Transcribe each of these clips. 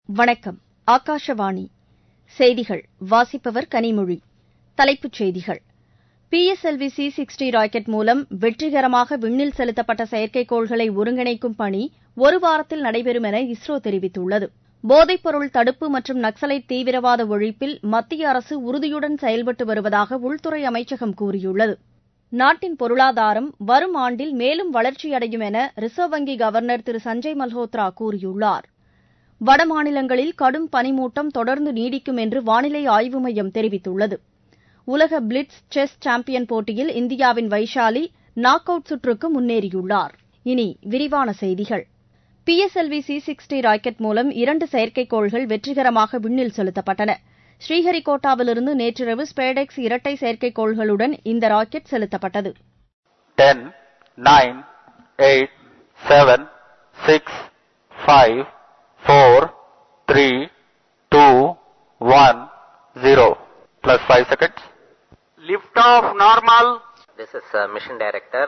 வணக்கம் ஆகாஷவாணி செய்திகள் வாசிப்பவர் கனிமொழி தலைப்புச் செய்திகள் பிஎஸ்எல்வி சி சிக்ஸ்டி ராக்கெட் மூலம் வெற்றிகரமாக விண்ணில் செலுத்தப்பட்ட செயற்கைக்கோள்களை ஒருங்கிணைக்கும் பணி ஒரு வாரத்தில் நடைபெறும் என இஸ்ரோ தெரிவித்துள்ளது போதைப்பொருள் தடுப்பு மற்றும் நக்சலைட் தீவிரவாத ஒழிப்பில் மத்திய அரசு உறுதியுடன் செயல்பட்டு வருவதாக உள்துறை அமைச்சகம் கூறியுள்ளது நாட்டின் பொருளாதாரம் வரும் ஆண்டில் மேலும் வளர்ச்சியடையும் என ரிசர்வ் வங்கி கவர்னர் திரு சஞ்சய் மல்ஹோத்ரா கூறியுள்ளார் வடமாநிலங்களில் கடும் பனிமூட்டம் தொடர்ந்து நீடிக்கும் என்று வானிலை ஆய்வு மையம் தெரிவித்துள்ளது உலக பிளிட்ஸ் செஸ் சாம்பியன் போட்டியில் இந்தியாவின் வைஷாலி நாக் அவுட் சுற்றுக்கு முன்னேறியுள்ளார் இனி விரிவான செய்திகள் பிஎஸ்எல்வி சி சிக்ஸ்டி ராக்கெட் மூலம் இரண்டு செயற்கைக்கோள்கள் வெற்றிகரமாக விண்ணில் செலுத்தப்பட்டன ஸ்ரீஹரிகோட்டாவிலிருந்து நேற்றிரவு ஸ்பேடெக்ஸ் இரட்டை செயற்கைக்கோள்களுடன் இந்த ராக்கெட் செலுத்தப்பட்டது ten, nine, eight, seven, six, five, four, three, two, one, zero. Plus five seconds. Lift off normal. This is uh, mission director.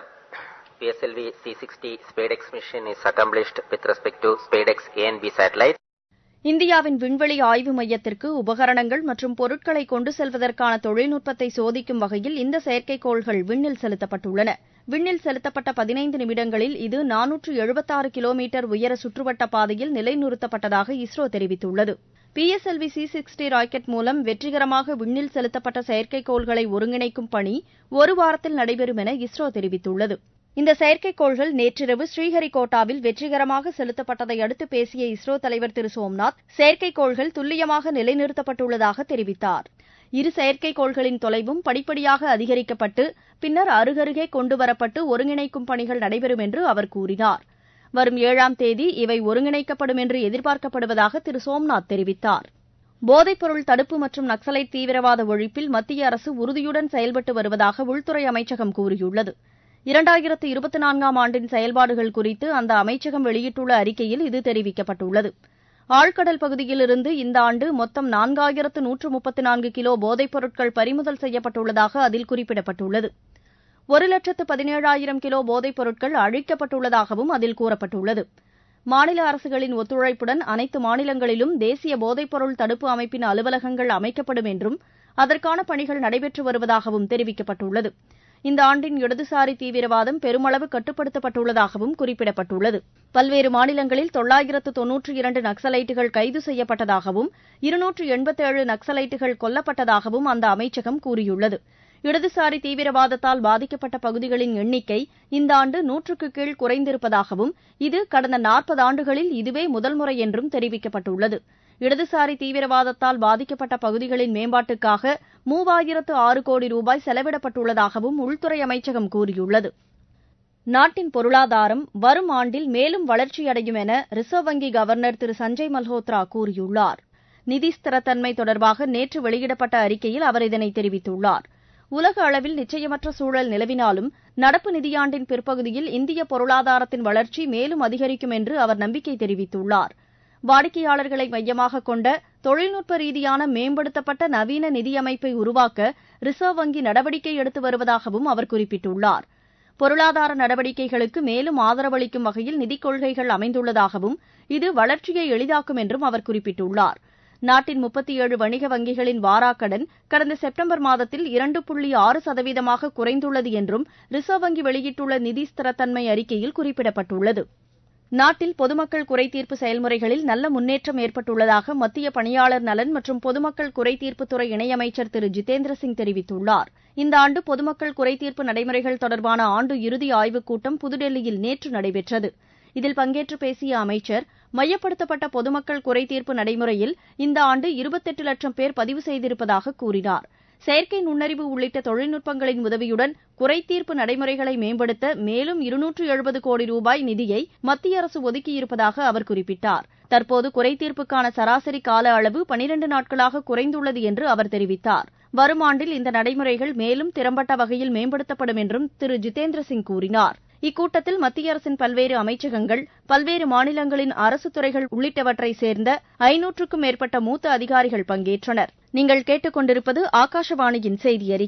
PSLV C60 SpaceX mission is accomplished with respect to SpaceX A and B satellites. இந்தியாவின் விண்வெளி ஆய்வு மையத்திற்கு உபகரணங்கள் மற்றும் பொருட்களை கொண்டு செல்வதற்கான தொழில்நுட்பத்தை சோதிக்கும் வகையில் இந்த செயற்கைக்கோள்கள் விண்ணில் செலுத்தப்பட்டுள்ளன விண்ணில் செலுத்தப்பட்ட பதினைந்து நிமிடங்களில் இது நானூற்று எழுபத்தாறு கிலோமீட்டர் உயர சுற்றுவட்ட பாதையில் நிலைநிறுத்தப்பட்டதாக இஸ்ரோ தெரிவித்துள்ளது பிஎஸ்எல்வி சி சிக்ஸ்டி ராக்கெட் மூலம் வெற்றிகரமாக விண்ணில் செலுத்தப்பட்ட செயற்கைக்கோள்களை ஒருங்கிணைக்கும் பணி ஒரு வாரத்தில் நடைபெறும் என இஸ்ரோ தெரிவித்துள்ளது இந்த செயற்கைக்கோள்கள் நேற்றிரவு ஸ்ரீஹரிகோட்டாவில் வெற்றிகரமாக செலுத்தப்பட்டதை அடுத்து பேசிய இஸ்ரோ தலைவர் திரு சோம்நாத் செயற்கைக்கோள்கள் துல்லியமாக நிலைநிறுத்தப்பட்டுள்ளதாக தெரிவித்தார் இரு செயற்கைக்கோள்களின் தொலைவும் படிப்படியாக அதிகரிக்கப்பட்டு பின்னர் அருகருகே கொண்டுவரப்பட்டு ஒருங்கிணைக்கும் பணிகள் நடைபெறும் என்று அவர் கூறினார் வரும் ஏழாம் தேதி இவை ஒருங்கிணைக்கப்படும் என்று எதிர்பார்க்கப்படுவதாக திரு சோம்நாத் தெரிவித்தார் போதைப்பொருள் தடுப்பு மற்றும் நக்சலைட் தீவிரவாத ஒழிப்பில் மத்திய அரசு உறுதியுடன் செயல்பட்டு வருவதாக உள்துறை அமைச்சகம் கூறியுள்ளது இரண்டாயிரத்து இருபத்தி நான்காம் ஆண்டின் செயல்பாடுகள் குறித்து அந்த அமைச்சகம் வெளியிட்டுள்ள அறிக்கையில் இது தெரிவிக்கப்பட்டுள்ளது ஆழ்கடல் பகுதியிலிருந்து இந்த ஆண்டு மொத்தம் நான்காயிரத்து நூற்று முப்பத்தி நான்கு கிலோ போதைப் பொருட்கள் பறிமுதல் செய்யப்பட்டுள்ளதாக அதில் குறிப்பிடப்பட்டுள்ளது ஒரு லட்சத்து பதினேழாயிரம் கிலோ போதைப் பொருட்கள் அழிக்கப்பட்டுள்ளதாகவும் அதில் கூறப்பட்டுள்ளது மாநில அரசுகளின் ஒத்துழைப்புடன் அனைத்து மாநிலங்களிலும் தேசிய போதைப்பொருள் தடுப்பு அமைப்பின் அலுவலகங்கள் அமைக்கப்படும் என்றும் அதற்கான பணிகள் நடைபெற்று வருவதாகவும் தெரிவிக்கப்பட்டுள்ளது இந்த ஆண்டின் இடதுசாரி தீவிரவாதம் பெருமளவு கட்டுப்படுத்தப்பட்டுள்ளதாகவும் குறிப்பிடப்பட்டுள்ளது பல்வேறு மாநிலங்களில் தொள்ளாயிரத்து தொன்னூற்றி இரண்டு நக்சலைட்டுகள் கைது செய்யப்பட்டதாகவும் இருநூற்று எண்பத்தேழு நக்சலைட்டுகள் கொல்லப்பட்டதாகவும் அந்த அமைச்சகம் கூறியுள்ளது இடதுசாரி தீவிரவாதத்தால் பாதிக்கப்பட்ட பகுதிகளின் எண்ணிக்கை இந்த ஆண்டு நூற்றுக்கு கீழ் குறைந்திருப்பதாகவும் இது கடந்த நாற்பது ஆண்டுகளில் இதுவே முதல் முறை என்றும் தெரிவிக்கப்பட்டுள்ளது இடதுசாரி தீவிரவாதத்தால் பாதிக்கப்பட்ட பகுதிகளின் மேம்பாட்டுக்காக மூவாயிரத்து ஆறு கோடி ரூபாய் செலவிடப்பட்டுள்ளதாகவும் உள்துறை அமைச்சகம் கூறியுள்ளது நாட்டின் பொருளாதாரம் வரும் ஆண்டில் மேலும் வளர்ச்சியடையும் என ரிசர்வ் வங்கி கவர்னர் திரு சஞ்சய் மல்ஹோத்ரா கூறியுள்ளார் நிதி ஸ்திரத்தன்மை தொடர்பாக நேற்று வெளியிடப்பட்ட அறிக்கையில் அவர் இதனை தெரிவித்துள்ளார் உலக அளவில் நிச்சயமற்ற சூழல் நிலவினாலும் நடப்பு நிதியாண்டின் பிற்பகுதியில் இந்திய பொருளாதாரத்தின் வளர்ச்சி மேலும் அதிகரிக்கும் என்று அவர் நம்பிக்கை தெரிவித்துள்ளார் வாடிக்கையாளர்களை மையமாக கொண்ட தொழில்நுட்ப ரீதியான மேம்படுத்தப்பட்ட நவீன நிதி அமைப்பை உருவாக்க ரிசர்வ் வங்கி நடவடிக்கை எடுத்து வருவதாகவும் அவர் குறிப்பிட்டுள்ளார் பொருளாதார நடவடிக்கைகளுக்கு மேலும் ஆதரவளிக்கும் வகையில் நிதிக் கொள்கைகள் அமைந்துள்ளதாகவும் இது வளர்ச்சியை எளிதாக்கும் என்றும் அவர் குறிப்பிட்டுள்ளார் நாட்டின் முப்பத்தி ஏழு வணிக வங்கிகளின் வாராக்கடன் கடந்த செப்டம்பர் மாதத்தில் இரண்டு புள்ளி ஆறு சதவீதமாக குறைந்துள்ளது என்றும் ரிசர்வ் வங்கி வெளியிட்டுள்ள நிதி ஸ்திரத்தன்மை அறிக்கையில் குறிப்பிடப்பட்டுள்ளது நாட்டில் பொதுமக்கள் குறைதீர்ப்பு செயல்முறைகளில் நல்ல முன்னேற்றம் ஏற்பட்டுள்ளதாக மத்திய பணியாளர் நலன் மற்றும் பொதுமக்கள் குறைதீர்ப்புத்துறை இணையமைச்சர் திரு ஜிதேந்திர சிங் தெரிவித்துள்ளார் இந்த ஆண்டு பொதுமக்கள் குறைதீர்ப்பு நடைமுறைகள் தொடர்பான ஆண்டு இறுதி ஆய்வுக் கூட்டம் புதுடெல்லியில் நேற்று நடைபெற்றது இதில் பங்கேற்று பேசிய அமைச்சர் மையப்படுத்தப்பட்ட பொதுமக்கள் குறைதீர்ப்பு நடைமுறையில் இந்த ஆண்டு இருபத்தெட்டு லட்சம் பேர் பதிவு செய்திருப்பதாக கூறினார் செயற்கை நுண்ணறிவு உள்ளிட்ட தொழில்நுட்பங்களின் உதவியுடன் குறைதீர்ப்பு நடைமுறைகளை மேம்படுத்த மேலும் இருநூற்று எழுபது கோடி ரூபாய் நிதியை மத்திய அரசு ஒதுக்கியிருப்பதாக அவர் குறிப்பிட்டார் தற்போது குறைதீர்ப்புக்கான சராசரி கால அளவு பனிரண்டு நாட்களாக குறைந்துள்ளது என்று அவர் தெரிவித்தார் வரும் ஆண்டில் இந்த நடைமுறைகள் மேலும் திறம்பட்ட வகையில் மேம்படுத்தப்படும் என்றும் திரு ஜிதேந்திர சிங் கூறினார் இக்கூட்டத்தில் மத்திய அரசின் பல்வேறு அமைச்சகங்கள் பல்வேறு மாநிலங்களின் அரசு துறைகள் உள்ளிட்டவற்றை சேர்ந்த ஐநூற்றுக்கும் மேற்பட்ட மூத்த அதிகாரிகள் பங்கேற்றனர் நீங்கள் கேட்டுக்கொண்டிருப்பது ஆகாஷவாணியின் செய்தி அறிக்கை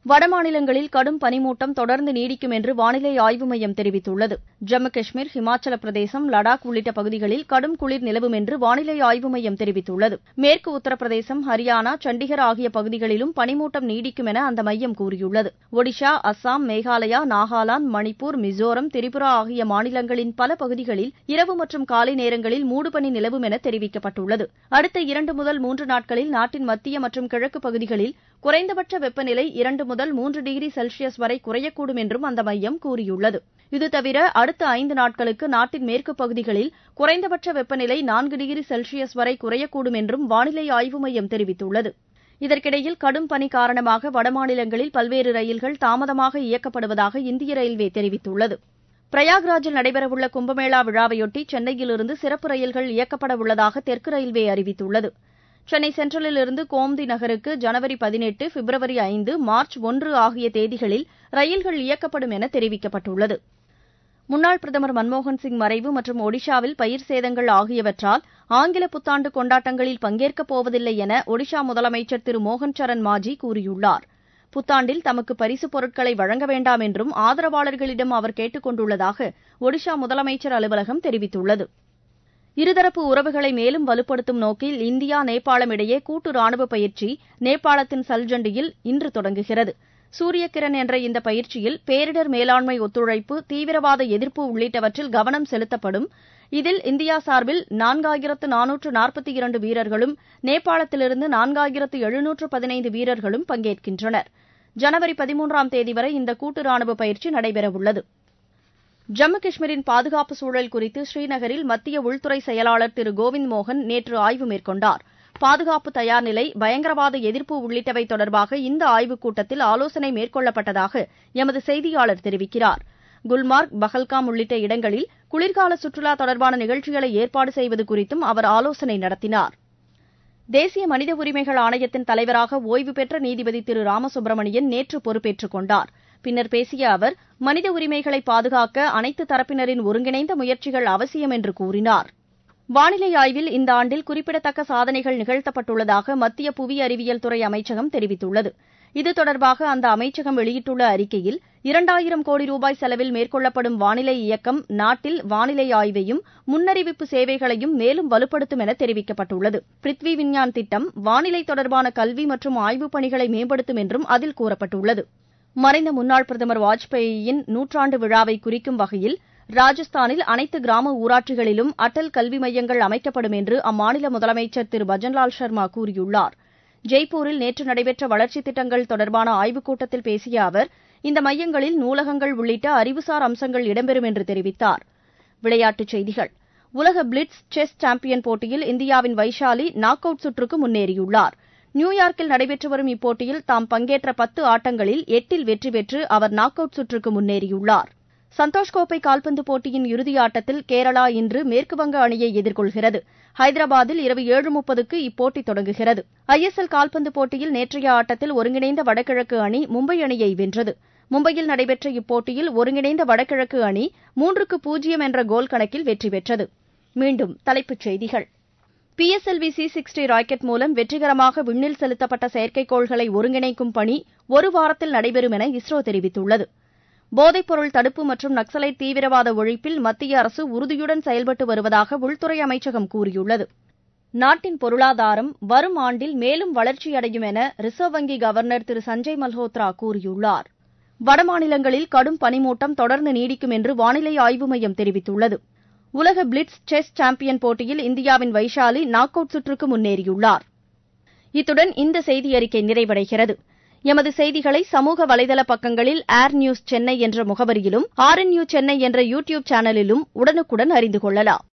வடமாநிலங்களில் கடும் பனிமூட்டம் தொடர்ந்து நீடிக்கும் என்று வானிலை ஆய்வு மையம் தெரிவித்துள்ளது ஜம்மு காஷ்மீர் ஹிமாச்சல பிரதேசம் லடாக் உள்ளிட்ட பகுதிகளில் கடும் குளிர் நிலவும் என்று வானிலை ஆய்வு மையம் தெரிவித்துள்ளது மேற்கு உத்தரப்பிரதேசம் ஹரியானா சண்டிகர் ஆகிய பகுதிகளிலும் பனிமூட்டம் நீடிக்கும் என அந்த மையம் கூறியுள்ளது ஒடிஷா அஸ்ஸாம் மேகாலயா நாகாலாந்து மணிப்பூர் மிசோரம் திரிபுரா ஆகிய மாநிலங்களின் பல பகுதிகளில் இரவு மற்றும் காலை நேரங்களில் மூடுபனி நிலவும் என தெரிவிக்கப்பட்டுள்ளது அடுத்த இரண்டு முதல் மூன்று நாட்களில் நாட்டின் மத்திய மற்றும் கிழக்கு பகுதிகளில் குறைந்தபட்ச வெப்பநிலை இரண்டு முதல் மூன்று டிகிரி செல்சியஸ் வரை குறையக்கூடும் என்றும் அந்த மையம் கூறியுள்ளது இது தவிர அடுத்த ஐந்து நாட்களுக்கு நாட்டின் மேற்கு பகுதிகளில் குறைந்தபட்ச வெப்பநிலை நான்கு டிகிரி செல்சியஸ் வரை குறையக்கூடும் என்றும் வானிலை ஆய்வு மையம் தெரிவித்துள்ளது இதற்கிடையில் கடும் பனி காரணமாக வடமாநிலங்களில் பல்வேறு ரயில்கள் தாமதமாக இயக்கப்படுவதாக இந்திய ரயில்வே தெரிவித்துள்ளது பிரயாக்ராஜில் நடைபெறவுள்ள கும்பமேளா விழாவையொட்டி சென்னையிலிருந்து சிறப்பு ரயில்கள் இயக்கப்பட உள்ளதாக தெற்கு ரயில்வே அறிவித்துள்ளது சென்னை சென்ட்ரலிலிருந்து கோம்தி நகருக்கு ஜனவரி பதினெட்டு பிப்ரவரி ஐந்து மார்ச் ஒன்று ஆகிய தேதிகளில் ரயில்கள் இயக்கப்படும் என தெரிவிக்கப்பட்டுள்ளது முன்னாள் பிரதமர் மன்மோகன் சிங் மறைவு மற்றும் ஒடிஷாவில் பயிர் சேதங்கள் ஆகியவற்றால் ஆங்கில புத்தாண்டு கொண்டாட்டங்களில் பங்கேற்கப் போவதில்லை என ஒடிஷா முதலமைச்சர் திரு மோகன் சரண் மாஜி கூறியுள்ளார் புத்தாண்டில் தமக்கு பரிசுப் பொருட்களை வழங்க வேண்டாம் என்றும் ஆதரவாளர்களிடம் அவர் கேட்டுக் கொண்டுள்ளதாக ஒடிஷா முதலமைச்சர் அலுவலகம் தெரிவித்துள்ளது இருதரப்பு உறவுகளை மேலும் வலுப்படுத்தும் நோக்கில் இந்தியா நேபாளம் இடையே கூட்டு ராணுவ பயிற்சி நேபாளத்தின் சல்ஜண்டியில் இன்று தொடங்குகிறது சூரியகிரண் என்ற இந்த பயிற்சியில் பேரிடர் மேலாண்மை ஒத்துழைப்பு தீவிரவாத எதிர்ப்பு உள்ளிட்டவற்றில் கவனம் செலுத்தப்படும் இதில் இந்தியா சார்பில் நான்காயிரத்து நானூற்று நாற்பத்தி இரண்டு வீரர்களும் நேபாளத்திலிருந்து நான்காயிரத்து எழுநூற்று பதினைந்து வீரர்களும் பங்கேற்கின்றனர் ஜனவரி பதிமூன்றாம் தேதி வரை இந்த கூட்டு ராணுவ பயிற்சி நடைபெறவுள்ளது ஜம்மு காஷ்மீரின் பாதுகாப்பு சூழல் குறித்து ஸ்ரீநகரில் மத்திய உள்துறை செயலாளர் திரு கோவிந்த் மோகன் நேற்று ஆய்வு மேற்கொண்டார் பாதுகாப்பு தயார் நிலை பயங்கரவாத எதிர்ப்பு உள்ளிட்டவை தொடர்பாக இந்த ஆய்வுக் கூட்டத்தில் ஆலோசனை மேற்கொள்ளப்பட்டதாக எமது செய்தியாளர் தெரிவிக்கிறார் குல்மார்க் பஹல்காம் உள்ளிட்ட இடங்களில் குளிர்கால சுற்றுலா தொடர்பான நிகழ்ச்சிகளை ஏற்பாடு செய்வது குறித்தும் அவர் ஆலோசனை நடத்தினார் தேசிய மனித உரிமைகள் ஆணையத்தின் தலைவராக ஓய்வு பெற்ற நீதிபதி திரு ராமசுப்பிரமணியன் நேற்று பொறுப்பேற்றுக் கொண்டார் பின்னர் பேசிய அவர் மனித உரிமைகளை பாதுகாக்க அனைத்து தரப்பினரின் ஒருங்கிணைந்த முயற்சிகள் அவசியம் என்று கூறினார் வானிலை ஆய்வில் இந்த ஆண்டில் குறிப்பிடத்தக்க சாதனைகள் நிகழ்த்தப்பட்டுள்ளதாக மத்திய புவி அறிவியல் துறை அமைச்சகம் தெரிவித்துள்ளது இது தொடர்பாக அந்த அமைச்சகம் வெளியிட்டுள்ள அறிக்கையில் இரண்டாயிரம் கோடி ரூபாய் செலவில் மேற்கொள்ளப்படும் வானிலை இயக்கம் நாட்டில் வானிலை ஆய்வையும் முன்னறிவிப்பு சேவைகளையும் மேலும் வலுப்படுத்தும் என தெரிவிக்கப்பட்டுள்ளது பிருத்வி விஞ்ஞான் திட்டம் வானிலை தொடர்பான கல்வி மற்றும் ஆய்வுப் பணிகளை மேம்படுத்தும் என்றும் அதில் கூறப்பட்டுள்ளது மறைந்த முன்னாள் பிரதமர் வாஜ்பேயியின் நூற்றாண்டு விழாவை குறிக்கும் வகையில் ராஜஸ்தானில் அனைத்து கிராம ஊராட்சிகளிலும் அடல் கல்வி மையங்கள் அமைக்கப்படும் என்று அம்மாநில முதலமைச்சர் திரு பஜன்லால் சர்மா கூறியுள்ளார் ஜெய்ப்பூரில் நேற்று நடைபெற்ற வளர்ச்சித் திட்டங்கள் தொடர்பான ஆய்வுக் கூட்டத்தில் பேசிய அவர் இந்த மையங்களில் நூலகங்கள் உள்ளிட்ட அறிவுசார் அம்சங்கள் இடம்பெறும் என்று தெரிவித்தார் விளையாட்டுச் செய்திகள் உலக பிளிட்ஸ் செஸ் சாம்பியன் போட்டியில் இந்தியாவின் வைஷாலி நாக் அவுட் சுற்றுக்கு முன்னேறியுள்ளார் நியூயார்க்கில் நடைபெற்று வரும் இப்போட்டியில் தாம் பங்கேற்ற பத்து ஆட்டங்களில் எட்டில் வெற்றி பெற்று அவர் நாக் அவுட் சுற்றுக்கு முன்னேறியுள்ளார் சந்தோஷ் கோப்பை கால்பந்து போட்டியின் இறுதி ஆட்டத்தில் கேரளா இன்று மேற்குவங்க அணியை எதிர்கொள்கிறது ஹைதராபாத்தில் இரவு ஏழு முப்பதுக்கு இப்போட்டி தொடங்குகிறது ஐஎஸ்எல் கால்பந்து போட்டியில் நேற்றைய ஆட்டத்தில் ஒருங்கிணைந்த வடகிழக்கு அணி மும்பை அணியை வென்றது மும்பையில் நடைபெற்ற இப்போட்டியில் ஒருங்கிணைந்த வடகிழக்கு அணி மூன்றுக்கு பூஜ்ஜியம் என்ற கோல் கணக்கில் வெற்றி பெற்றது மீண்டும் தலைப்புச் செய்திகள் பிஎஸ்எல்வி சி சிக்ஸ்டி ராக்கெட் மூலம் வெற்றிகரமாக விண்ணில் செலுத்தப்பட்ட செயற்கைக்கோள்களை ஒருங்கிணைக்கும் பணி ஒரு வாரத்தில் நடைபெறும் என இஸ்ரோ தெரிவித்துள்ளது போதைப்பொருள் தடுப்பு மற்றும் நக்சலைட் தீவிரவாத ஒழிப்பில் மத்திய அரசு உறுதியுடன் செயல்பட்டு வருவதாக உள்துறை அமைச்சகம் கூறியுள்ளது நாட்டின் பொருளாதாரம் வரும் ஆண்டில் மேலும் வளர்ச்சியடையும் என ரிசர்வ் வங்கி கவர்னர் திரு சஞ்சய் மல்ஹோத்ரா கூறியுள்ளார் வடமாநிலங்களில் கடும் பனிமூட்டம் தொடர்ந்து நீடிக்கும் என்று வானிலை ஆய்வு மையம் தெரிவித்துள்ளது உலக பிளிட்ஸ் செஸ் சாம்பியன் போட்டியில் இந்தியாவின் வைஷாலி நாக் அவுட் சுற்றுக்கு முன்னேறியுள்ளார் இத்துடன் இந்த செய்தியறிக்கை நிறைவடைகிறது எமது செய்திகளை சமூக வலைதள பக்கங்களில் ஏர் நியூஸ் சென்னை என்ற முகவரியிலும் ஆர் என் சென்னை என்ற யூ டியூப் சேனலிலும் உடனுக்குடன் அறிந்து கொள்ளலாம்